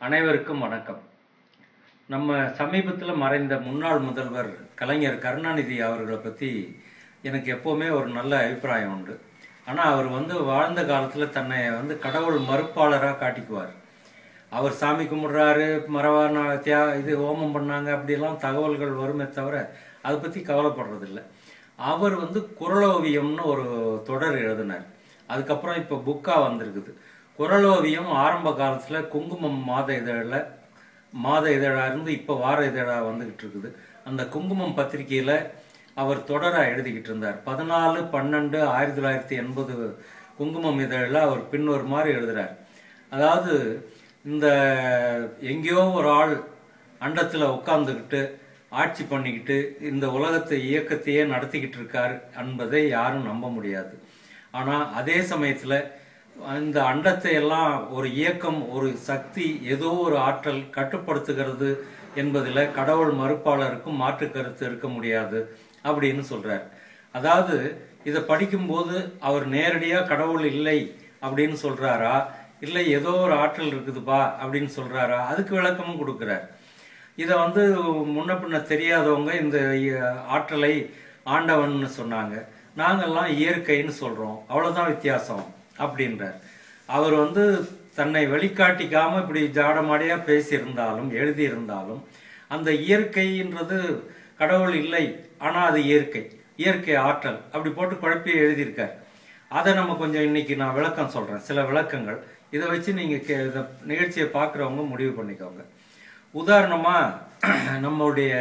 அனைவருக்கும் வணக்கம் நம்ம சமீபத்தில் மறைந்த முன்னாள் முதல்வர் கலைஞர் கருணாநிதி அவர்களை பற்றி எனக்கு எப்போவுமே ஒரு நல்ல அபிப்பிராயம் உண்டு ஆனால் அவர் வந்து வாழ்ந்த காலத்தில் தன்னை வந்து கடவுள் மறுப்பாளராக காட்டிக்குவார் அவர் சாமி கும்பிட்றாரு மரவான தியா இது ஹோமம் பண்ணாங்க அப்படியெல்லாம் தகவல்கள் வருமே தவிர அதை பற்றி கவலைப்படுறதில்ல அவர் வந்து குரலோவியம்னு ஒரு தொடர் எழுதினார் அதுக்கப்புறம் இப்போ புக்காக வந்திருக்குது குரலோவியம் ஆரம்ப காலத்தில் குங்குமம் மாத இதழில் மாத இதழாக இருந்து இப்போ வார இதழாக வந்துக்கிட்டு இருக்குது அந்த குங்குமம் பத்திரிகையில் அவர் தொடராக எழுதிக்கிட்டு இருந்தார் பதினாலு பன்னெண்டு ஆயிரத்தி தொள்ளாயிரத்தி எண்பது குங்குமம் இதழில் அவர் பின்வருமாறு எழுதுறார் அதாவது இந்த எங்கேயோ ஒரு ஆள் அண்டத்தில் உட்காந்துக்கிட்டு ஆட்சி பண்ணிக்கிட்டு இந்த உலகத்தை இயக்கத்தையே நடத்திக்கிட்டு இருக்கார் என்பதை யாரும் நம்ப முடியாது ஆனால் அதே சமயத்தில் இந்த அண்டத்தை எல்லாம் ஒரு இயக்கம் ஒரு சக்தி ஏதோ ஒரு ஆற்றல் கட்டுப்படுத்துகிறது என்பதில் கடவுள் மறுப்பாளருக்கும் மாற்று கருத்து இருக்க முடியாது அப்படின்னு சொல்றார் அதாவது இதை படிக்கும்போது அவர் நேரடியாக கடவுள் இல்லை அப்படின்னு சொல்றாரா இல்லை ஏதோ ஒரு ஆற்றல் இருக்குதுப்பா அப்படின்னு சொல்றாரா அதுக்கு விளக்கமும் கொடுக்குறார் இதை வந்து முன்ன பின்ன தெரியாதவங்க இந்த ஆற்றலை ஆண்டவன்னு சொன்னாங்க நாங்கெல்லாம் இயற்கைன்னு சொல்றோம் அவ்வளவுதான் வித்தியாசம் அப்படின்றார் அவர் வந்து தன்னை வெளிக்காட்டிக்காம இப்படி ஜாடமாடியா பேசியிருந்தாலும் எழுதியிருந்தாலும் அந்த இயற்கைன்றது கடவுள் இல்லை ஆனா அது இயற்கை இயற்கை ஆற்றல் அப்படி போட்டு குழப்பி எழுதியிருக்கார் அதை நம்ம கொஞ்சம் இன்னைக்கு நான் விளக்கம் சொல்றேன் சில விளக்கங்கள் இதை வச்சு நீங்க கே இதை நிகழ்ச்சியை பார்க்குறவங்க முடிவு பண்ணிக்கோங்க உதாரணமா நம்மளுடைய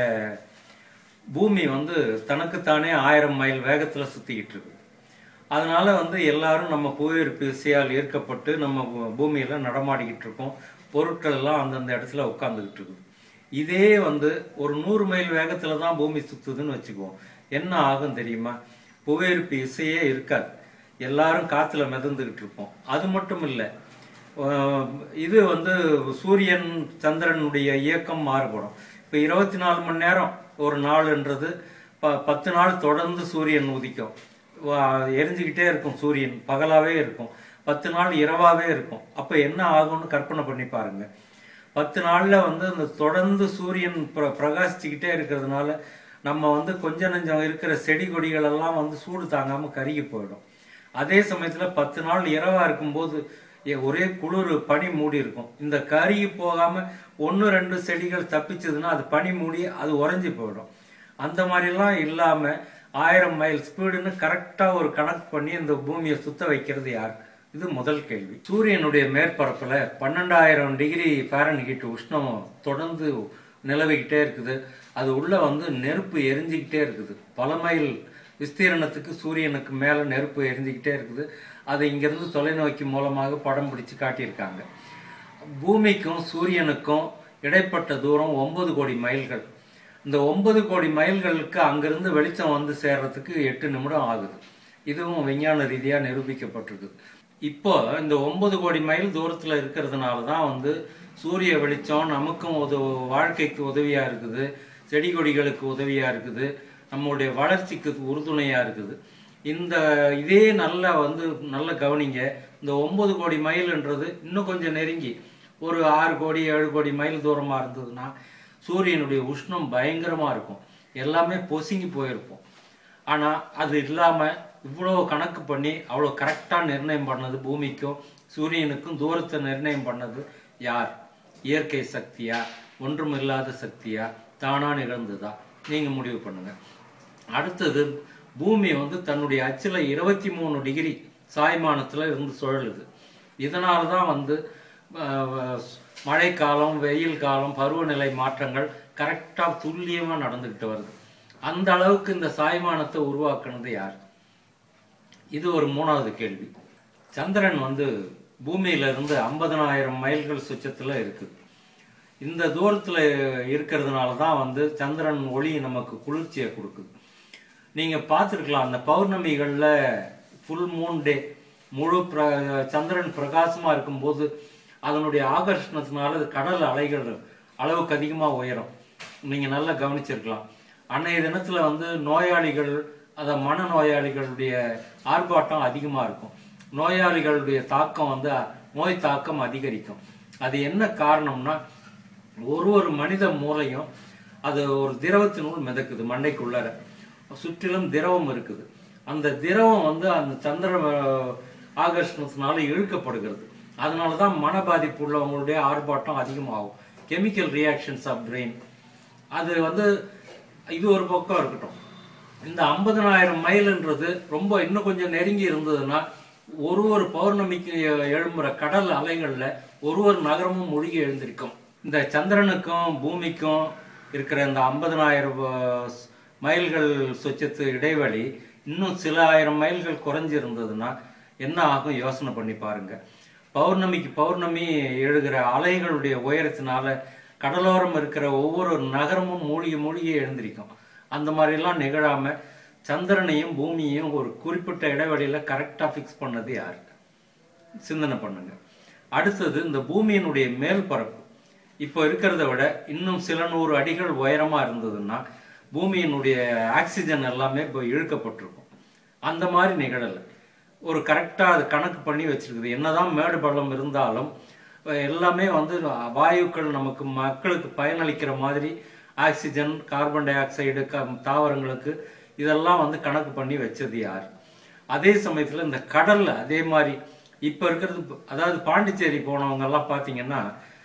பூமி வந்து தனக்குத்தானே ஆயிரம் மைல் வேகத்துல சுத்திக்கிட்டு இருக்கு அதனால வந்து எல்லாரும் நம்ம புவியீர்ப்பு விசையால் ஈர்க்கப்பட்டு நம்ம பூமியில நடமாடிக்கிட்டு இருக்கோம் பொருட்கள் எல்லாம் அந்தந்த இடத்துல உட்காந்துக்கிட்டு இருக்குது இதே வந்து ஒரு நூறு மைல் வேகத்துல தான் பூமி சுத்துதுன்னு வச்சுக்குவோம் என்ன ஆகும் தெரியுமா புவியீர்ப்பு விசையே இருக்காது எல்லாரும் காத்துல மிதந்துகிட்டு இருப்போம் அது மட்டும் இல்லை இது வந்து சூரியன் சந்திரனுடைய இயக்கம் மாறுபடும் இப்போ இருபத்தி நாலு மணி நேரம் ஒரு நாள்ன்றது ப பத்து நாள் தொடர்ந்து சூரியன் உதிக்கும் எரிஞ்சுக்கிட்டே இருக்கும் சூரியன் பகலாவே இருக்கும் பத்து நாள் இரவாவே இருக்கும் அப்போ என்ன ஆகும்னு கற்பனை பண்ணி பாருங்க பத்து நாள்ல வந்து அந்த தொடர்ந்து சூரியன் பிர பிரகாசிச்சுக்கிட்டே இருக்கிறதுனால நம்ம வந்து கொஞ்ச நஞ்சம் இருக்கிற செடி கொடிகள் எல்லாம் வந்து சூடு தாங்காம கருகி போயிடும் அதே சமயத்துல பத்து நாள் இரவா இருக்கும்போது ஒரே குளிர் பனி மூடி இருக்கும் இந்த கருகி போகாம ஒன்று ரெண்டு செடிகள் தப்பிச்சதுன்னா அது பனி மூடி அது உறைஞ்சி போயிடும் அந்த மாதிரிலாம் இல்லாம ஆயிரம் மைல் ஸ்பீடுன்னு கரெக்டா ஒரு கணக்கு பண்ணி இந்த பூமியை சுத்த வைக்கிறது யார் இது முதல் கேள்வி சூரியனுடைய மேற்பரப்புல பன்னெண்டாயிரம் டிகிரி ஃபேரன்ஹீட் உஷ்ணம் தொடர்ந்து நிலவிக்கிட்டே இருக்குது அது உள்ள வந்து நெருப்பு எரிஞ்சுக்கிட்டே இருக்குது பல மைல் விஸ்தீரணத்துக்கு சூரியனுக்கு மேல நெருப்பு எரிஞ்சுக்கிட்டே இருக்குது அதை இங்கிருந்து தொலைநோக்கி மூலமாக படம் பிடிச்சு காட்டியிருக்காங்க பூமிக்கும் சூரியனுக்கும் இடைப்பட்ட தூரம் ஒன்பது கோடி மைல்கள் இந்த ஒன்பது கோடி மைல்களுக்கு அங்கிருந்து வெளிச்சம் வந்து சேர்றதுக்கு எட்டு நிமிடம் ஆகுது இதுவும் விஞ்ஞான ரீதியா நிரூபிக்கப்பட்டிருக்குது இப்போ இந்த ஒன்பது கோடி மைல் தூரத்துல இருக்கிறதுனால தான் வந்து சூரிய வெளிச்சம் நமக்கும் உதவு வாழ்க்கைக்கு உதவியா இருக்குது செடி கொடிகளுக்கு உதவியா இருக்குது நம்மளுடைய வளர்ச்சிக்கு உறுதுணையா இருக்குது இந்த இதே நல்ல வந்து நல்ல கவனிங்க இந்த ஒன்பது கோடி மைல்ன்றது இன்னும் கொஞ்சம் நெருங்கி ஒரு ஆறு கோடி ஏழு கோடி மைல் தூரமா இருந்ததுன்னா சூரியனுடைய உஷ்ணம் பயங்கரமா இருக்கும் எல்லாமே பொசுங்கி போயிருக்கும் ஆனா அது இல்லாம இவ்வளோ கணக்கு பண்ணி அவ்வளோ கரெக்டா நிர்ணயம் பண்ணது பூமிக்கும் சூரியனுக்கும் தூரத்தை நிர்ணயம் பண்ணது யார் இயற்கை சக்தியா ஒன்றும் இல்லாத சக்தியா தானா நிகழ்ந்ததா நீங்க முடிவு பண்ணுங்க அடுத்தது பூமி வந்து தன்னுடைய அச்சில் இருபத்தி மூணு டிகிரி சாய்மானத்தில் இருந்து சுழலுது இதனால தான் வந்து மழைக்காலம் வெயில் காலம் பருவநிலை மாற்றங்கள் கரெக்டாக துல்லியமாக நடந்துக்கிட்டு வருது அந்த அளவுக்கு இந்த சாய்மானத்தை உருவாக்குனது யார் இது ஒரு மூணாவது கேள்வி சந்திரன் வந்து பூமியில இருந்து ஐம்பதனாயிரம் மைல்கள் சுற்றத்தில் இருக்குது இந்த தூரத்தில் இருக்கிறதுனால தான் வந்து சந்திரன் ஒளி நமக்கு குளிர்ச்சியை கொடுக்குது நீங்கள் பார்த்துருக்கலாம் அந்த பௌர்ணமிகளில் ஃபுல் மூன் டே முழு பிர சந்திரன் பிரகாசமாக இருக்கும்போது அதனுடைய ஆகர்ஷணத்தினால கடல் அலைகள் அளவுக்கு அதிகமாக உயரும் நீங்கள் நல்லா கவனிச்சிருக்கலாம் அன்னைய தினத்தில் வந்து நோயாளிகள் அதை மன நோயாளிகளுடைய ஆர்ப்பாட்டம் அதிகமாக இருக்கும் நோயாளிகளுடைய தாக்கம் வந்து நோய் தாக்கம் அதிகரிக்கும் அது என்ன காரணம்னா ஒரு ஒரு மனித மூளையும் அது ஒரு திரவத்தினுள் மிதக்குது மண்டைக்குள்ளார சுற்றிலும் திரவம் இருக்குது அந்த திரவம் வந்து அந்த சந்திர அஹ், ஆகர்ஷணத்தினால இழுக்கப்படுகிறது அதனால தான் மன பாதிப்பு உள்ளவங்களுடைய ஆர்ப்பாட்டம் அதிகமாகும் கெமிக்கல் ரியாக்ஷன்ஸ் ஆஃப் பிரெயின் அது வந்து இது ஒரு பக்கம் இருக்கட்டும் இந்த ஐம்பதனாயிரம் மைல்ன்றது ரொம்ப இன்னும் கொஞ்சம் நெருங்கி இருந்ததுன்னா ஒரு ஒரு பௌர்ணமிக்கு எழும்புற கடல் அலைகள்ல ஒரு ஒரு நகரமும் மூழ்கி எழுந்திருக்கும் இந்த சந்திரனுக்கும் பூமிக்கும் இருக்கிற இந்த ஐம்பதனாயிரம் மைல்கள் சொச்சத்து இடைவெளி இன்னும் சில ஆயிரம் மைல்கள் குறைஞ்சி இருந்ததுன்னா என்ன ஆகும் யோசனை பண்ணி பாருங்க பௌர்ணமிக்கு பௌர்ணமி எழுகிற அலைகளுடைய உயரத்தினால கடலோரம் இருக்கிற ஒவ்வொரு நகரமும் மூழ்கி மூழ்கி எழுந்திருக்கும் அந்த மாதிரிலாம் நிகழாம சந்திரனையும் பூமியையும் ஒரு குறிப்பிட்ட இடைவெளியில கரெக்டா ஃபிக்ஸ் பண்ணது யார் சிந்தனை பண்ணுங்க அடுத்தது இந்த பூமியினுடைய மேல் பரப்பு இப்போ இருக்கிறத விட இன்னும் சில நூறு அடிகள் உயரமா இருந்ததுன்னா பூமியினுடைய ஆக்சிஜன் எல்லாமே இப்போ இழுக்கப்பட்டிருக்கும் அந்த மாதிரி நிகழலை ஒரு கரெக்டாக அது கணக்கு பண்ணி வச்சிருக்குது என்னதான் மேடு பள்ளம் இருந்தாலும் அஹ் எல்லாமே வந்து வாயுக்கள் நமக்கு மக்களுக்கு பயனளிக்கிற மாதிரி ஆக்சிஜன் கார்பன் டை ஆக்சைடு க தாவரங்களுக்கு இதெல்லாம் வந்து கணக்கு பண்ணி வச்சது யார் அதே சமயத்தில் இந்த கடல்ல அதே மாதிரி இப்போ இருக்கிறது அதாவது பாண்டிச்சேரி போனவங்க எல்லாம் பார்த்தீங்கன்னா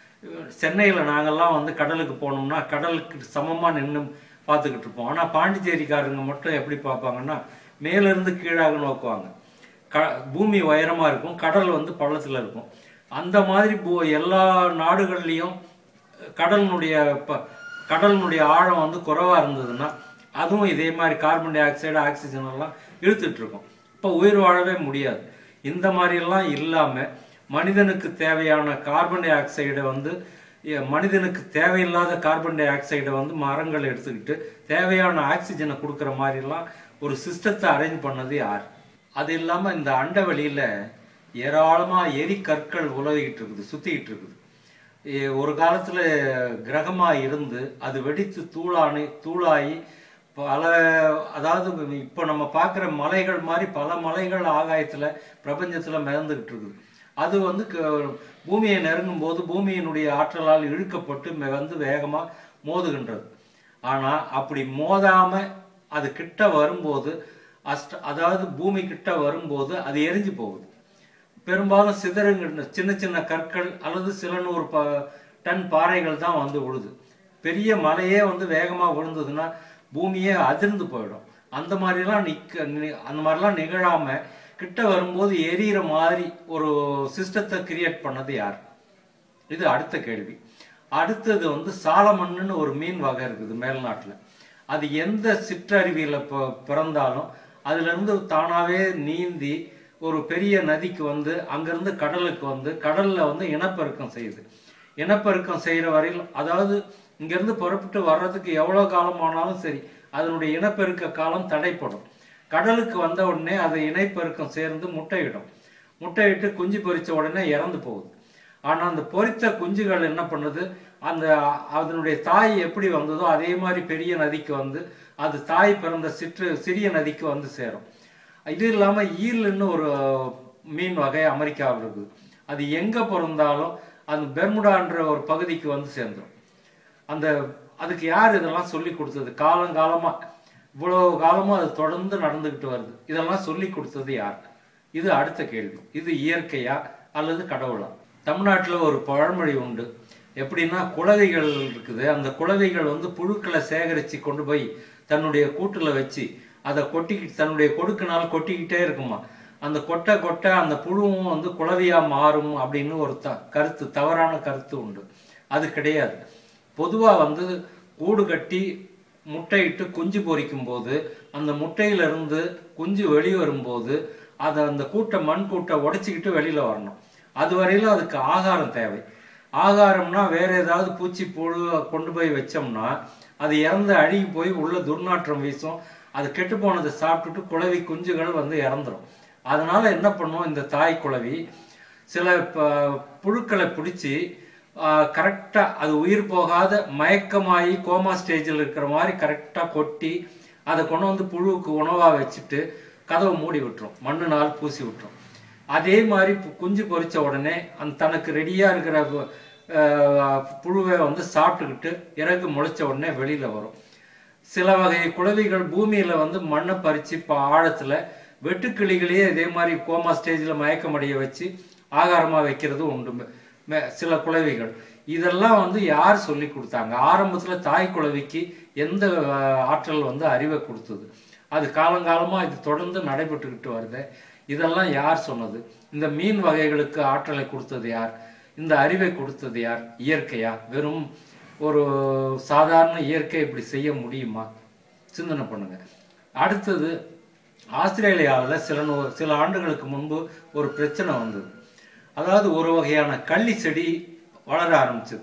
சென்னையில் நாங்கெல்லாம் வந்து கடலுக்கு போனோம்னா கடலுக்கு சமமாக நின்று பார்த்துக்கிட்டு இருப்போம் ஆனால் பாண்டிச்சேரிக்காரங்க மட்டும் எப்படி பார்ப்பாங்கன்னா மேலிருந்து கீழாக நோக்குவாங்க க பூமி உயரமாக இருக்கும் கடல் வந்து பள்ளத்தில் இருக்கும் அந்த மாதிரி பூ எல்லா நாடுகள்லேயும் கடலினுடைய ப கடலினுடைய ஆழம் வந்து குறைவாக இருந்ததுன்னா அதுவும் இதே மாதிரி கார்பன் டை ஆக்சைடு ஆக்சிஜன் எல்லாம் இழுத்துட்டு இருக்கும் இப்போ உயிர் வாழவே முடியாது இந்த மாதிரியெல்லாம் இல்லாமல் மனிதனுக்கு தேவையான கார்பன் டை ஆக்சைடை வந்து எ- மனிதனுக்கு தேவையில்லாத கார்பன் டை ஆக்சைடை வந்து மரங்கள் எடுத்துக்கிட்டு தேவையான ஆக்சிஜனை கொடுக்குற மாதிரிலாம் ஒரு சிஸ்டத்தை அரேஞ்ச் பண்ணது யார் அது இல்லாமல் இந்த அண்டவெளியில் ஏராளமாக எரிக்கற்கள் உலவிக்கிட்டு இருக்குது சுற்றிக்கிட்டு இருக்குது எ- ஒரு காலத்தில் கிரகமாக இருந்து அது வெடித்து தூளானி தூளாகி பல அதாவது இப்போ நம்ம பார்க்குற மலைகள் மாதிரி பல மலைகள் ஆகாயத்தில் பிரபஞ்சத்தில் மிதந்துக்கிட்டு இருக்குது அது வந்து க- பூமியை நெருங்கும் போது பூமியினுடைய ஆற்றலால் இழுக்கப்பட்டு மெ- வந்து வேகமாக மோதுகின்றது ஆனால் அப்படி மோதாமல் அது கிட்ட வரும்போது அஷ்ட அதாவது பூமி கிட்ட வரும்போது அது எரிஞ்சு போகுது பெரும்பாலும் சிதறுங்க சின்ன சின்ன கற்கள் அல்லது சில நூறு ப டன் பாறைகள் தான் வந்து விழுது பெரிய மலையே வந்து வேகமாக விழுந்ததுன்னா பூமியே அதிர்ந்து போயிடும் அந்த மாதிரிலாம் நிக்க நி- அந்த மாதிரிலாம் நிகழாம கிட்ட வரும்போது எரியிற மாதிரி ஒரு சிஸ்டத்தை கிரியேட் பண்ணது யார் இது அடுத்த கேள்வி அடுத்தது வந்து சாலமண்ணுன்னு ஒரு மீன் வகை இருக்குது மேல்நாட்டில் அது எந்த சிற்றருவியில் ப பிறந்தாலும் அதுலேருந்து தானாகவே நீந்தி ஒரு பெரிய நதிக்கு வந்து அங்கேருந்து கடலுக்கு வந்து கடலில் வந்து இனப்பெருக்கம் செய்யுது இனப்பெருக்கம் செய்கிற வரையில் அதாவது இங்கேருந்து புறப்பட்டு வர்றதுக்கு எவ்வளோ காலம் ஆனாலும் சரி அதனுடைய இனப்பெருக்க காலம் தடைப்படும் கடலுக்கு வந்த உடனே அது இனப்பெருக்கம் சேர்ந்து முட்டையிடும் முட்டையிட்டு குஞ்சு பொரிச்ச உடனே இறந்து போகுது ஆனால் அந்த பொரித்த குஞ்சுகள் என்ன பண்ணுது அந்த அதனுடைய தாய் எப்படி வந்ததோ அதே மாதிரி பெரிய நதிக்கு வந்து அது தாய் பிறந்த சிற்று சிறிய நதிக்கு வந்து சேரும் இது இல்லாமல் ஈல்னு ஒரு மீன் வகை அமெரிக்காவில் இருக்குது அது எங்கே பிறந்தாலும் அந்த பெர்முடான்ற ஒரு பகுதிக்கு வந்து சேர்ந்துடும் அந்த அதுக்கு யார் இதெல்லாம் சொல்லி கொடுத்தது காலங்காலமாக இவ்வளோ காலமாக அது தொடர்ந்து நடந்துக்கிட்டு வருது இதெல்லாம் சொல்லி கொடுத்தது யார் இது அடுத்த கேள்வி இது இயற்கையா அல்லது கடவுளா தமிழ்நாட்டில் ஒரு பழமொழி உண்டு எப்படின்னா குளவிகள் இருக்குது அந்த குளவிகள் வந்து புழுக்களை சேகரித்து கொண்டு போய் தன்னுடைய கூட்டில் வச்சு அதை கொட்டிக்கிட்டு தன்னுடைய கொடுக்குனால கொட்டிக்கிட்டே இருக்குமா அந்த கொட்டை கொட்டை அந்த புழுவும் வந்து குளவியா மாறும் அப்படின்னு ஒரு த கருத்து தவறான கருத்து உண்டு அது கிடையாது பொதுவாக வந்து கூடு கட்டி முட்டையிட்டு குஞ்சு பொரிக்கும் போது அந்த முட்டையிலிருந்து குஞ்சு வெளியே வரும்போது அதை அந்த கூட்டை மண் கூட்டை உடைச்சிக்கிட்டு வெளியில வரணும் அது வரையிலும் அதுக்கு ஆகாரம் தேவை ஆகாரம்னா வேற ஏதாவது பூச்சி புழு கொண்டு போய் வச்சோம்னா அது இறந்து அழுகி போய் உள்ள துர்நாற்றம் வீசும் அது கெட்டு போனதை சாப்பிட்டுட்டு குளவி குஞ்சுகள் வந்து இறந்துரும் அதனால என்ன பண்ணும் இந்த தாய் குளவி சில ப- புழுக்களை பிடிச்சி கரெக்டாக அது உயிர் போகாத மயக்கமாகி கோமா ஸ்டேஜில் இருக்கிற மாதிரி கரெக்டாக கொட்டி அதை கொண்டு வந்து புழுவுக்கு உணவாக வச்சுட்டு கதவை மூடி விட்டுரும் மண்ணுனால் பூசி விட்டுரும் அதே மாதிரி பு- குஞ்சு பொரிச்ச உடனே அந்த தனக்கு ரெடியாக இருக்கிற கு- அஹ், புழுவை வந்து சாப்பிட்டுக்கிட்டு இறகு முளைச்ச உடனே வெளியில வரும் சில வகை குளவிகள் பூமியில வந்து மண்ணை பறிச்சு இப்போ ஆழத்துல வெட்டுக்கிளிகளையே இதே மாதிரி கோமா ஸ்டேஜில் மயக்கமடைய வச்சு ஆகாரமா வைக்கிறது உண்டு மெ- மெ- சில குளவிகள் இதெல்லாம் வந்து யார் சொல்லி கொடுத்தாங்க ஆரம்பத்துல தாய் குளவிக்கு எந்த அஹ், ஆற்றல் வந்து அறிவை கொடுத்தது அது காலங்காலமா இது தொடர்ந்து நடைபெற்றுக்கிட்டு வருது இதெல்லாம் யார் சொன்னது இந்த மீன் வகைகளுக்கு ஆற்றலை கொடுத்தது யார் இந்த அறிவை கொடுத்தது யார் இயற்கையா வெறும் ஒரு சாதாரண இயற்கை இப்படி செய்ய முடியுமா சிந்தனை பண்ணுங்க அடுத்தது ஆஸ்திரேலியாவில் சில நூ- சில ஆண்டுகளுக்கு முன்பு ஒரு பிரச்சனை வந்தது அதாவது ஒரு வகையான கள்ளி செடி வளர ஆரம்பிச்சது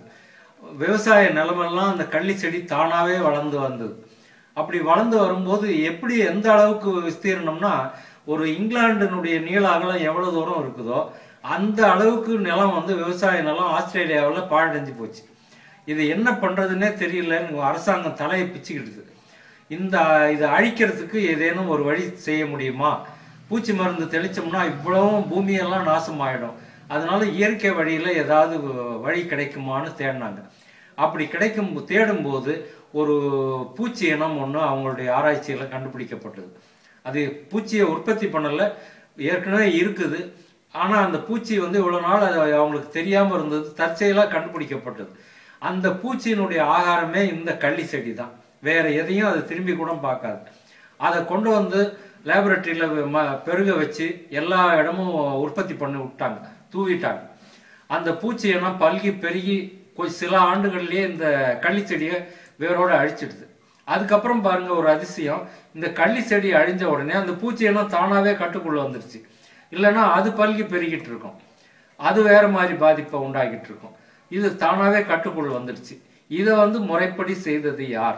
விவசாய நிலமெல்லாம் அந்த கள்ளி செடி தானாவே வளர்ந்து வந்தது அப்படி வளர்ந்து வரும்போது எப்படி எந்த அளவுக்கு விஸ்தீர்ணம்னா ஒரு இங்கிலாண்டினுடைய நீள அகலம் எவ்வளவு தூரம் இருக்குதோ அந்த அளவுக்கு நிலம் வந்து விவசாய நிலம் ஆஸ்திரேலியாவில் பாழடைஞ்சு போச்சு இது என்ன பண்றதுன்னே தெரியலன்னு அரசாங்கம் தலையை பிச்சுக்கிடுது இந்த இதை அழிக்கிறதுக்கு ஏதேனும் ஒரு வழி செய்ய முடியுமா பூச்சி மருந்து தெளிச்சோம்னா இவ்வளவும் பூமியெல்லாம் நாசமாயிடும் அதனால இயற்கை வழியில ஏதாவது வழி கிடைக்குமான்னு தேடினாங்க அப்படி கிடைக்கும் தேடும்போது ஒரு பூச்சி இனம் ஒன்று அவங்களுடைய ஆராய்ச்சியில் கண்டுபிடிக்கப்பட்டது அது பூச்சியை உற்பத்தி பண்ணல ஏற்கனவே இருக்குது ஆனா அந்த பூச்சி வந்து இவ்வளவு நாள் அது அவங்களுக்கு தெரியாம இருந்தது தற்செயலா கண்டுபிடிக்கப்பட்டது அந்த பூச்சியினுடைய ஆகாரமே இந்த கள்ளி செடி தான் வேற எதையும் அது திரும்பி கூட பார்க்காது அதை கொண்டு வந்து லேபரட்டரியில் பெருக வச்சு எல்லா இடமும் உற்பத்தி பண்ணி விட்டாங்க தூவிட்டாங்க அந்த பூச்சி எல்லாம் பல்கி பெருகி கொஞ்ச சில ஆண்டுகள்லயே இந்த கள்ளி செடியை வேரோட அழிச்சிடுது அதுக்கப்புறம் பாருங்க ஒரு அதிசயம் இந்த கள்ளி செடி அழிஞ்ச உடனே அந்த பூச்சி எல்லாம் தானாவே கட்டுக்குள்ள வந்துருச்சு இல்லைன்னா அது பல்கி பெருகிட்டு இருக்கும் அது வேற மாதிரி பாதிப்பை உண்டாக்கிட்டு இருக்கும் இது தானாவே கட்டுக்குள்ள வந்துடுச்சு இதை வந்து முறைப்படி செய்தது யார்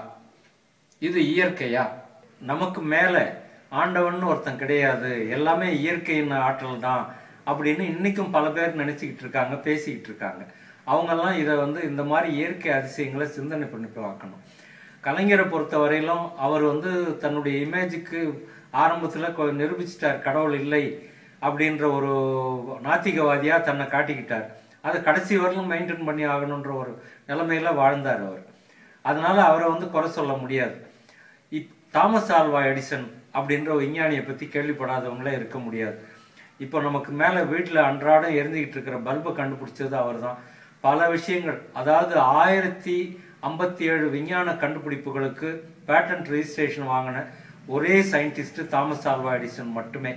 இது இயற்கையா நமக்கு மேல ஆண்டவன் ஒருத்தன் கிடையாது எல்லாமே இயற்கையின் ஆற்றல் தான் அப்படின்னு இன்னைக்கும் பல பேர் நினைச்சுக்கிட்டு இருக்காங்க பேசிக்கிட்டு இருக்காங்க அவங்கெல்லாம் இதை வந்து இந்த மாதிரி இயற்கை அதிசயங்களை சிந்தனை பண்ணி பார்க்கணும் கலைஞரை பொறுத்த வரையிலும் அவர் வந்து தன்னுடைய இமேஜுக்கு ஆரம்பத்துல கொ- நிரூபிச்சிட்டார் கடவுள் இல்லை அப்படின்ற ஒரு நாத்திகவாதியா தன்னை காட்டிக்கிட்டார் அதை கடைசி வரலும் மெயின்டைன் பண்ணி ஆகணுன்ற ஒரு நிலைமையில வாழ்ந்தார் அவர் அதனால அவரை வந்து குறை சொல்ல முடியாது இப் தாமஸ் ஆல்வா எடிசன் அப்படின்ற ஒரு விஞ்ஞானியை பத்தி கேள்விப்படாதவங்களே இருக்க முடியாது இப்போ நமக்கு மேல வீட்டுல அன்றாடம் எரிஞ்சுக்கிட்டு இருக்கிற பல்பை கண்டுபிடிச்சது அவர்தான் பல விஷயங்கள் அதாவது ஆயிரத்தி ஐம்பத்தி ஏழு விஞ்ஞான கண்டுபிடிப்புகளுக்கு பேட்டன்ட் ரெஜிஸ்ட்ரேஷன் வாங்கின ஒரே சயின்டிஸ்ட் தாமஸ் ஆல்வா எடிசன் மட்டுமே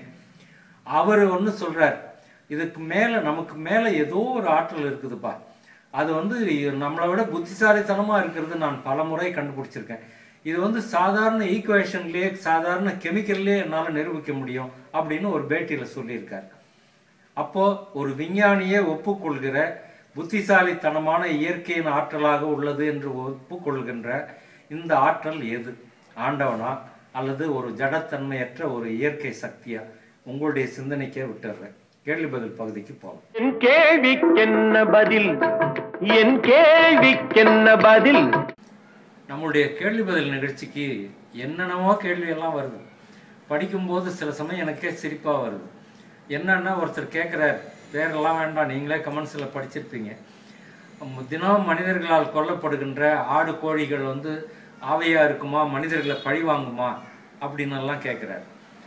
அவர் ஒன்று சொல்றார் இதுக்கு மேல நமக்கு மேல ஏதோ ஒரு ஆற்றல் இருக்குதுப்பா அது வந்து நம்மளை விட புத்திசாலித்தனமா இருக்கிறது நான் பல முறை கண்டுபிடிச்சிருக்கேன் இது வந்து சாதாரண ஈக்குவேஷன்லயே சாதாரண கெமிக்கல்லே என்னால நிரூபிக்க முடியும் அப்படின்னு ஒரு பேட்டியில சொல்லியிருக்கார் அப்போ ஒரு விஞ்ஞானியே ஒப்புக்கொள்கிற புத்திசாலித்தனமான இயற்கையின் ஆற்றலாக உள்ளது என்று ஒப்புக்கொள்கின்ற இந்த ஆற்றல் எது ஆண்டவனா அல்லது ஒரு ஜடத்தன்மையற்ற ஒரு இயற்கை சக்தியா உங்களுடைய சிந்தனைக்கே விட்டுறேன் கேள்வி பதில் பகுதிக்கு போகலாம் என் கேள்விக்கென்ன பதில் என் கேள்விக்கென்ன பதில் நம்மளுடைய கேள்வி பதில் நிகழ்ச்சிக்கு என்னென்னவோ கேள்வி எல்லாம் வருது படிக்கும்போது சில சமயம் எனக்கே சிரிப்பா வருது என்னன்னா ஒருத்தர் கேட்குறார் பேரெல்லாம் வேண்டாம் நீங்களே கமெண்ட்ஸில் படிச்சிருப்பீங்க உம், தினம் மனிதர்களால் கொல்லப்படுகின்ற ஆடு கோழிகள் வந்து ஆவையா இருக்குமா மனிதர்களை பழி வாங்குமா அப்படின்னு எல்லாம் கேட்குறாரு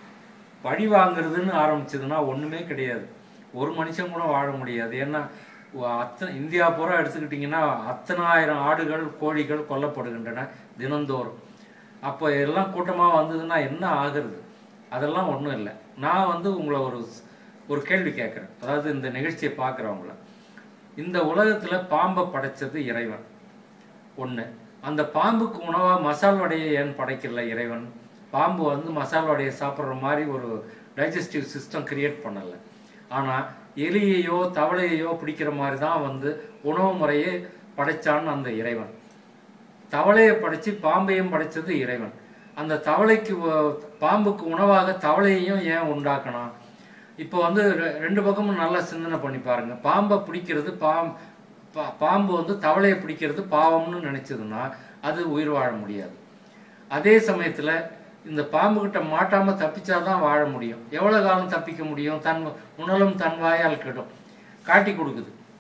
பழி வாங்குறதுன்னு ஆரம்பிச்சதுன்னா ஒண்ணுமே கிடையாது ஒரு மனுஷன் கூட வாழ முடியாது ஏன்னா வ- அத்தனை இந்தியா பூரா எடுத்துக்கிட்டிங்கன்னா அத்தனாயிரம் ஆடுகள் கோழிகள் கொல்லப்படுகின்றன தினந்தோறும் அப்போ எல்லாம் கூட்டமா வந்ததுன்னா என்ன ஆகுறது அதெல்லாம் ஒண்ணும் இல்லை நான் வந்து உங்களை ஒரு ஸ்- ஒரு கேள்வி கேட்குறேன் அதாவது இந்த நிகழ்ச்சியை பார்க்குறவங்கள இந்த உலகத்துல பாம்பை படைச்சது இறைவன் ஒண்ணு அந்த பாம்புக்கு உணவா மசால் வடையை ஏன் படைக்கல இறைவன் பாம்பு வந்து மசால் வடையை சாப்பிட்ற மாதிரி ஒரு டைஜஸ்டிவ் சிஸ்டம் கிரியேட் பண்ணல ஆனா எலியையோ தவளையையோ பிடிக்கிற மாதிரி தான் வந்து உணவு முறையை படைச்சான்னு அந்த இறைவன் தவளையை படைச்சு பாம்பையும் படைச்சது இறைவன் அந்த தவளைக்கு வ- பாம்புக்கு உணவாக தவளையையும் ஏன் உண்டாக்கணும் இப்போ வந்து ரெ- ரெண்டு பக்கமும் நல்லா சிந்தனை பண்ணி பாருங்க பாம்பை பிடிக்கிறது பாம் பா- பாம்பு வந்து தவளையை பிடிக்கிறது பாவம்னு நினைச்சதுன்னா அது உயிர் வாழ முடியாது அதே சமயத்துல இந்த பாம்பு கிட்ட மாட்டாம தப்பிச்சாதான் வாழ முடியும் எவ்வளவு காலம் தப்பிக்க முடியும் தன் உணலும் தன் வாயால் கெடும் காட்டி கொடுக்குது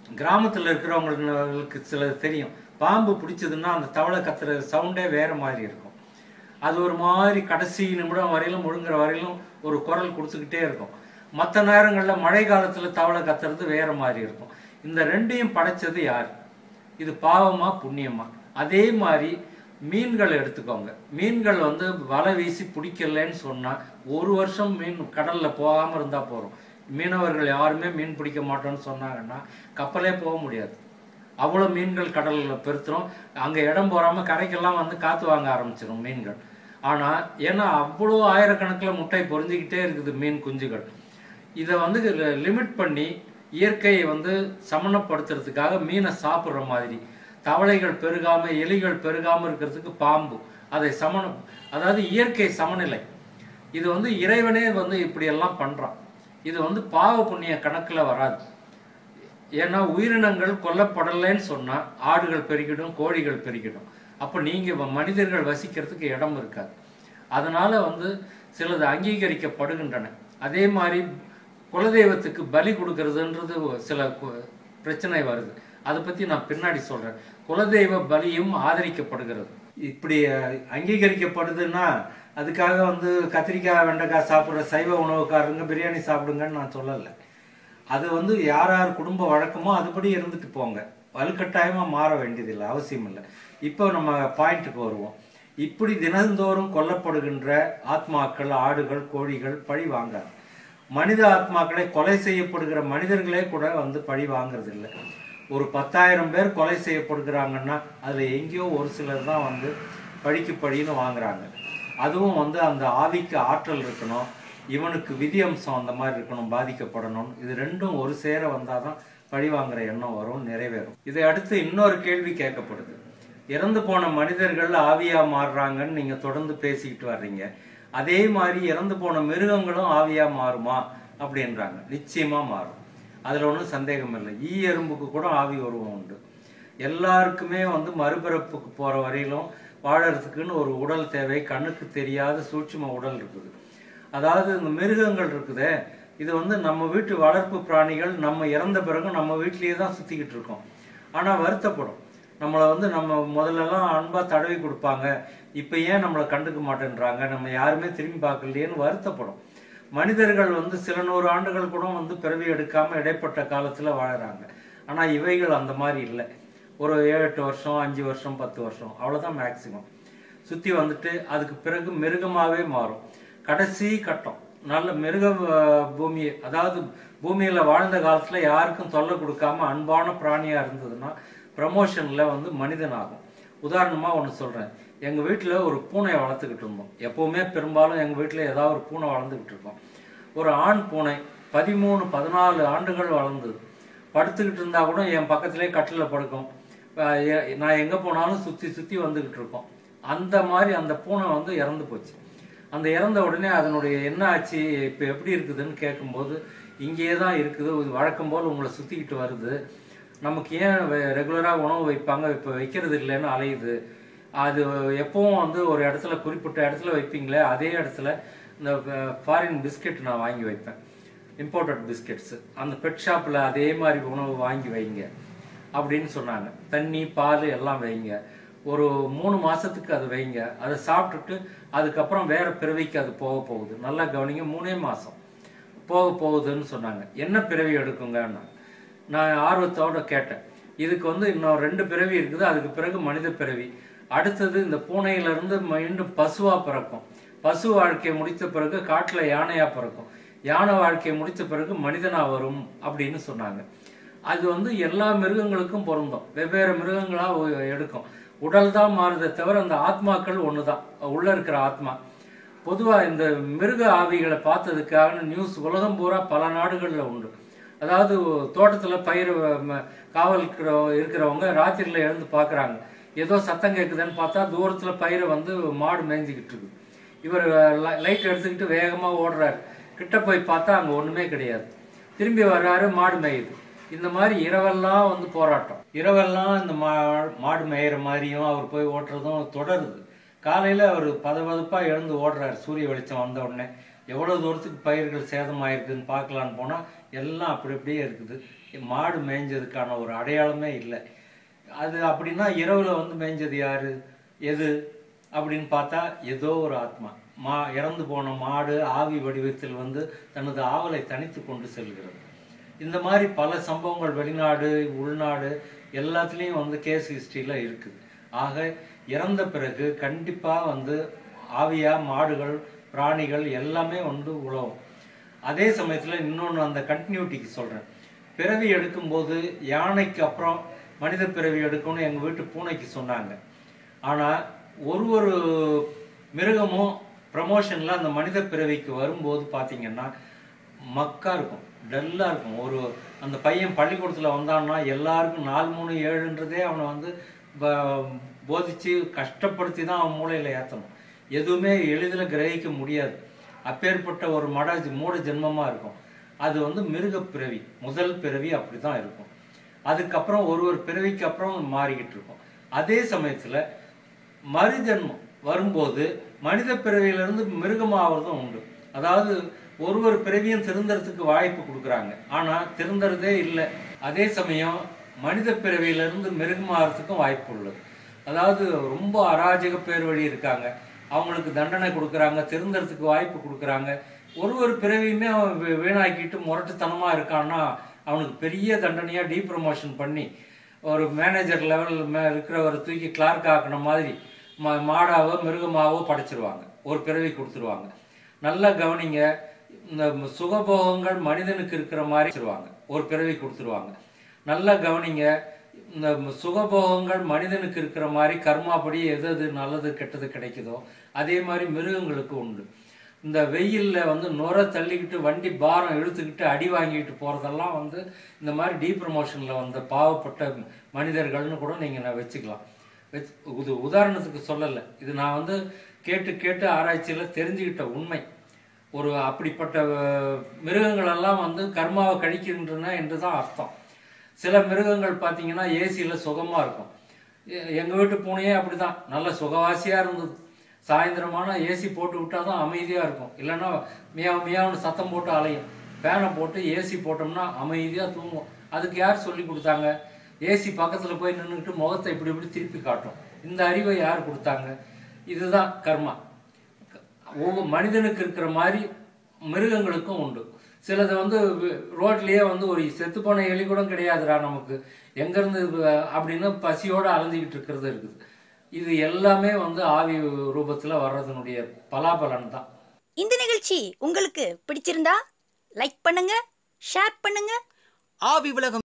கிராமத்தில் இருக்கிறவங்களுக்கு சிலது தெரியும் பாம்பு பிடிச்சதுன்னா அந்த தவளை கத்துற சவுண்டே வேற மாதிரி இருக்கும் அது ஒரு மாதிரி கடைசி நிமிடம் வரையிலும் முழுங்குற வரையிலும் ஒரு குரல் கொடுத்துக்கிட்டே இருக்கும் மற்ற நேரங்களில் மழை காலத்தில் தவளை கத்துறது வேற மாதிரி இருக்கும் இந்த ரெண்டையும் படைச்சது யார் இது பாவமா புண்ணியமா அதே மாதிரி மீன்கள் எடுத்துக்கோங்க மீன்கள் வந்து வலை வீசி பிடிக்கலன்னு சொன்னா ஒரு வருஷம் மீன் கடல்ல போகாம இருந்தா போறோம் மீனவர்கள் யாருமே மீன் பிடிக்க மாட்டோம்னு சொன்னாங்கன்னா கப்பலே போக முடியாது அவ்வளோ மீன்கள் கடலில் பெருத்துரும் அங்கே இடம் போகாம கரைக்கெல்லாம் வந்து காற்று வாங்க ஆரம்பிச்சிடும் மீன்கள் ஆனால் ஏன்னா அவ்வளோ ஆயிரக்கணக்கில் முட்டை பொரிஞ்சுக்கிட்டே இருக்குது மீன் குஞ்சுகள் இதை வந்து லிமிட் பண்ணி இயற்கையை வந்து சமணப்படுத்துறதுக்காக மீனை சாப்பிட்ற மாதிரி தவளைகள் பெருகாம எலிகள் பெருகாம இருக்கிறதுக்கு பாம்பு அதை சமணம் அதாவது இயற்கை சமநிலை இது வந்து இறைவனே வந்து இப்படியெல்லாம் பண்றான் இது வந்து பாவ புண்ணிய கணக்கில் வராது ஏன்னா உயிரினங்கள் கொல்லப்படலைன்னு சொன்னா ஆடுகள் பெருகிடும் கோழிகள் பெருகிடும் அப்போ நீங்க வ- மனிதர்கள் வசிக்கிறதுக்கு இடம் இருக்காது அதனால வந்து சிலது அங்கீகரிக்கப்படுகின்றன அதே மாதிரி குலதெய்வத்துக்கு பலி கொடுக்கறதுன்றது ஒரு சில கு- பிரச்சனை வருது அதை பத்தி நான் பின்னாடி சொல்றேன் குலதெய்வ பலியும் ஆதரிக்கப்படுகிறது இப்படி அஹ், அங்கீகரிக்கப்படுதுன்னா அதுக்காக வந்து கத்திரிக்காய் வெண்டைக்காய் சாப்பிட்ற சைவ உணவுக்காரங்க பிரியாணி சாப்பிடுங்கன்னு நான் சொல்லலை அது வந்து யார் யார் குடும்ப வழக்கமோ அதுபடி இருந்துட்டு போங்க வலுக்கட்டாயமா மாற வேண்டியதில்லை அவசியம் இல்லை இப்போ நம்ம பாயிண்ட்டுக்கு வருவோம் இப்படி தினந்தோறும் கொல்லப்படுகின்ற ஆத்மாக்கள் ஆடுகள் கோழிகள் பழி வாங்காது மனித ஆத்மாக்களை கொலை செய்யப்படுகிற மனிதர்களே கூட வந்து பழி வாங்குறது இல்லை ஒரு பத்தாயிரம் பேர் கொலை செய்யப்படுகிறாங்கன்னா அதுல எங்கேயோ ஒரு சிலர் தான் வந்து பழிக்கு பழின்னு வாங்குறாங்க அதுவும் வந்து அந்த ஆவிக்கு ஆற்றல் இருக்கணும் இவனுக்கு விதி அம்சம் அந்த மாதிரி இருக்கணும் பாதிக்கப்படணும் இது ரெண்டும் ஒரு சேர வந்தாதான் பழி வாங்குற எண்ணம் வரும் நிறைவேறும் இதை அடுத்து இன்னொரு கேள்வி கேட்கப்படுது இறந்து போன மனிதர்கள் ஆவியா மாறுறாங்கன்னு நீங்க தொடர்ந்து பேசிக்கிட்டு வர்றீங்க அதே மாதிரி இறந்து போன மிருகங்களும் ஆவியா மாறுமா அப்படின்றாங்க நிச்சயமா மாறும் அதுல ஒன்றும் சந்தேகம் இல்லை ஈ எறும்புக்கு கூட ஆவி உருவம் உண்டு எல்லாருக்குமே வந்து மறுபிறப்புக்கு போற வரையிலும் வாழறதுக்குன்னு ஒரு உடல் தேவை கண்ணுக்கு தெரியாத சூட்சும உடல் இருக்குது அதாவது இந்த மிருகங்கள் இருக்குதே இது வந்து நம்ம வீட்டு வளர்ப்பு பிராணிகள் நம்ம இறந்த பிறகு நம்ம வீட்டிலேயே தான் சுத்திக்கிட்டு இருக்கோம் ஆனா வருத்தப்படும் நம்மளை வந்து நம்ம முதல்லலாம் அன்பா தடவி கொடுப்பாங்க இப்ப ஏன் நம்மளை கண்டுக்க மாட்டேன்றாங்க நம்ம யாருமே திரும்பி பார்க்கலையேன்னு வருத்தப்படும் மனிதர்கள் வந்து சில நூறு ஆண்டுகள் கூட வந்து பிறவி எடுக்காம இடைப்பட்ட காலத்துல வாழறாங்க ஆனா இவைகள் அந்த மாதிரி இல்லை ஒரு ஏழு எட்டு வருஷம் அஞ்சு வருஷம் பத்து வருஷம் அவ்வளவுதான் மேக்சிமம் சுத்தி வந்துட்டு அதுக்கு பிறகு மிருகமாவே மாறும் கடைசி கட்டம் நல்ல மிருக அஹ், பூமி அதாவது பூமியில வாழ்ந்த காலத்துல யாருக்கும் தொல்லை கொடுக்காம அன்பான பிராணியா இருந்ததுன்னா ப்ரமோஷன்ல வந்து மனிதன் ஆகும் உதாரணமா ஒன்று சொல்றேன் எங்க வீட்டுல ஒரு பூனையை வளர்த்துக்கிட்டு இருந்தோம் எப்பவுமே பெரும்பாலும் எங்க வீட்டுல ஏதாவது ஒரு பூனை வளர்ந்துக்கிட்டு இருக்கோம் ஒரு ஆண் பூனை பதிமூணு பதினாலு ஆண்டுகள் வளர்ந்தது படுத்துக்கிட்டு இருந்தா கூட என் பக்கத்திலே கட்டில படுக்கும் அஹ் எ- நான் எங்க போனாலும் சுத்தி சுத்தி வந்துகிட்டு இருக்கோம் அந்த மாதிரி அந்த பூனை வந்து இறந்து போச்சு அந்த இறந்த உடனே அதனுடைய என்ன ஆச்சு இப்போ எப்படி இருக்குதுன்னு கேட்கும்போது இங்கேயே தான் இருக்குது இது வழக்கம் போல் உங்களை சுத்திக்கிட்டு வருது நமக்கு ஏன் ரெகுலராக உணவு வைப்பாங்க இப்போ வைக்கிறது இல்லைன்னு அலையுது அது எப்பவும் வந்து ஒரு இடத்துல குறிப்பிட்ட இடத்துல வைப்பீங்களே அதே இடத்துல இந்த ஃபாரின் பிஸ்கெட் நான் வாங்கி வைப்பேன் இம்போர்ட்டட் பிஸ்கெட்ஸ் அந்த பெட் ஷாப்பில் அதே மாதிரி உணவு வாங்கி வைங்க அப்படின்னு சொன்னாங்க தண்ணி பால் எல்லாம் வைங்க ஒரு மூணு மாசத்துக்கு அது வைங்க அதை சாப்பிட்டுட்டு அதுக்கப்புறம் வேற பிறவிக்கு அது போக போகுது நல்லா கவனிங்க மூணே மாசம் போக போகுதுன்னு சொன்னாங்க என்ன பிறவி எடுக்குங்கன்னா நான் ஆர்வத்தோட கேட்டேன் இதுக்கு வந்து இன்னும் ரெண்டு பிறவி இருக்குது அதுக்கு பிறகு மனித பிறவி அடுத்தது இந்த பூனையில இருந்து மீண்டும் பசுவா பிறக்கும் பசு வாழ்க்கையை முடித்த பிறகு காட்டுல யானையா பிறக்கும் யானை வாழ்க்கையை முடித்த பிறகு மனிதனா வரும் அப்படின்னு சொன்னாங்க அது வந்து எல்லா மிருகங்களுக்கும் பொருந்தும் வெவ்வேறு மிருகங்களா ஒ- எடுக்கும் உடல் தான் மாறுதே தவிர அந்த ஆத்மாக்கள் ஒண்ணுதான் உள்ள இருக்கிற ஆத்மா பொதுவா இந்த மிருக ஆவிகளை பார்த்ததுக்காக நியூஸ் உலகம் பூரா பல நாடுகள்ல உண்டு அதாவது தோட்டத்துல பயிர் ம, காவல் இருக்கிற- இருக்கிறவங்க ராத்திரில எழுந்து பார்க்கறாங்க ஏதோ சத்தம் கேக்குதுன்னு பார்த்தா தூரத்துல பயிரை வந்து மாடு மேய்ஞ்சிக்கிட்டு இருக்கு இவர் லைட் எடுத்துக்கிட்டு வேகமா ஓடுறாரு கிட்ட போய் பார்த்தா அங்க ஒண்ணுமே கிடையாது திரும்பி வர்றாரு மாடு மேயுது இந்த மாதிரி இரவெல்லாம் வந்து போராட்டம் இரவெல்லாம் இந்த மா மாடு மேயிற மாதிரியும் அவர் போய் ஓட்டுறதும் தொடருது காலையில அவர் பதபதப்பா எழுந்து ஓடுறாரு சூரிய வெளிச்சம் வந்த உடனே எவ்வளவு தூரத்துக்கு பயிர்கள் சேதமாயிருக்குன்னு பார்க்கலான்னு போனா எல்லாம் அப்படி அப்படியே இருக்குது மாடு மேய்ஞ்சதுக்கான ஒரு அடையாளமே இல்லை அது அப்படின்னா இரவுல வந்து மேய்ஞ்சது யாரு எது அப்படின்னு பார்த்தா ஏதோ ஒரு ஆத்மா மா இறந்து போன மாடு ஆவி வடிவத்தில் வந்து தனது ஆவலை தனித்து கொண்டு செல்கிறது இந்த மாதிரி பல சம்பவங்கள் வெளிநாடு உள்நாடு எல்லாத்துலேயும் வந்து கேஸ் ஹிஸ்டரியில் இருக்குது ஆக இறந்த பிறகு கண்டிப்பாக வந்து ஆவியா மாடுகள் பிராணிகள் எல்லாமே வந்து உழவும் அதே சமயத்தில் இன்னொன்று அந்த கண்டினியூட்டிக்கு சொல்கிறேன் பிறவி எடுக்கும்போது யானைக்கு அப்புறம் மனித பிறவி எடுக்கணும்னு எங்கள் வீட்டு பூனைக்கு சொன்னாங்க ஆனால் ஒரு ஒரு மிருகமும் ப்ரமோஷனில் அந்த மனித பிறவிக்கு வரும்போது பார்த்தீங்கன்னா மக்கா இருக்கும் டல்லாக இருக்கும் ஒரு அந்த பையன் பள்ளிக்கூடத்தில் வந்தான்னா எல்லாருக்கும் நாலு மூணு ஏழுன்றதே அவனை வந்து ப- போதிச்சு கஷ்டப்படுத்தி தான் அவன் மூளையில் ஏற்றணும் எதுவுமே எளிதில் கிரகிக்க முடியாது அப்பேற்பட்ட ஒரு மட மூட ஜென்மமாக இருக்கும் அது வந்து மிருகப் பிறவி முதல் பிறவி அப்படி தான் இருக்கும் அதுக்கப்புறம் ஒரு ஒரு பிறவிக்கு அப்புறம் மாறிக்கிட்டு இருக்கும் அதே சமயத்தில் மறுஜன்மம் வரும்போது மனித பிறவியிலிருந்து மிருகமாவதும் உண்டு அதாவது ஒரு ஒரு பிறவியும் திருந்தறதுக்கு வாய்ப்பு கொடுக்குறாங்க ஆனால் திருந்தறதே இல்லை அதே சமயம் மனித பிறவியிலிருந்து மிருகமாகறதுக்கும் வாய்ப்பு உள்ளது அதாவது ரொம்ப அராஜக பேர் வழி இருக்காங்க அவங்களுக்கு தண்டனை கொடுக்குறாங்க திருந்தறதுக்கு வாய்ப்பு கொடுக்குறாங்க ஒரு ஒரு பிறவியுமே அவன் வீ- வீணாக்கிட்டு முரட்டுத்தனமாக இருக்கான்னா அவனுக்கு பெரிய தண்டனையாக டீ ப்ரமோஷன் பண்ணி ஒரு மேனேஜர் லெவல் மே இருக்கிறவரை தூக்கி கிளார்க் ஆக்கின மாதிரி மா மாடாவோ மிருகமாவோ படைச்சிருவாங்க ஒரு பிறவி கொடுத்துருவாங்க நல்லா கவனிங்க இந்த சுகபோகங்கள் மனிதனுக்கு இருக்கிற மாதிரி வச்சிருவாங்க ஒரு பிறவி கொடுத்துருவாங்க நல்லா கவனிங்க இந்த சுகபோகங்கள் மனிதனுக்கு இருக்கிற மாதிரி கர்மாப்படி எது எது நல்லது கெட்டது கிடைக்குதோ அதே மாதிரி மிருகங்களுக்கு உண்டு இந்த வெயில்ல வந்து நுர தள்ளிக்கிட்டு வண்டி பாரம் இழுத்துக்கிட்டு அடி வாங்கிட்டு போறதெல்லாம் வந்து இந்த மாதிரி டீ ப்ரமோஷன்ல வந்த பாவப்பட்ட மனிதர்கள்னு கூட நீங்க நான் வச்சுக்கலாம் வச்சு இது உதாரணத்துக்கு சொல்லலை இது நான் வந்து கேட்டு கேட்டு ஆராய்ச்சியில் தெரிஞ்சுக்கிட்ட உண்மை ஒரு அப்படிப்பட்ட அஹ், மிருகங்கள் எல்லாம் வந்து கர்மாவை கழிக்கின்றன என்று தான் அர்த்தம் சில மிருகங்கள் பார்த்தீங்கன்னா ஏசியில் சுகமாக இருக்கும் எ- எங்க வீட்டு பூனையே அப்படிதான் நல்ல சுகவாசியாக இருந்தது சாயந்தரமான ஏசி போட்டு விட்டா தான் அமைதியாக இருக்கும் இல்லைன்னா மியாவ் மியாவ்னு சத்தம் போட்டு அலையும் ஃபேனை போட்டு ஏசி போட்டோம்னா அமைதியாக தூங்கும் அதுக்கு யார் சொல்லி கொடுத்தாங்க ஏசி பக்கத்தில் போய் நின்றுக்கிட்டு முகத்தை இப்படி இப்படி திருப்பி காட்டும் இந்த அறிவை யார் கொடுத்தாங்க இதுதான் கர்மா ஒவ்வொரு மனிதனுக்கு இருக்கிற மாதிரி மிருகங்களுக்கும் உண்டு சிலது வந்து வி- ரோட்லயே வந்து ஒரு செத்து போன எலி கூட கிடையாதுடா நமக்கு எங்கேருந்து அப்படின்னு பசியோட அலைஞ்சிக்கிட்டு இருக்கிறது இருக்குது இது எல்லாமே வந்து ஆவி ரூபத்தில் வர்றதுனுடைய பலாபலன் தான் இந்த நிகழ்ச்சி உங்களுக்கு பிடிச்சிருந்தா லைக் பண்ணுங்க ஷேர் பண்ணுங்க ஆவி உலகம்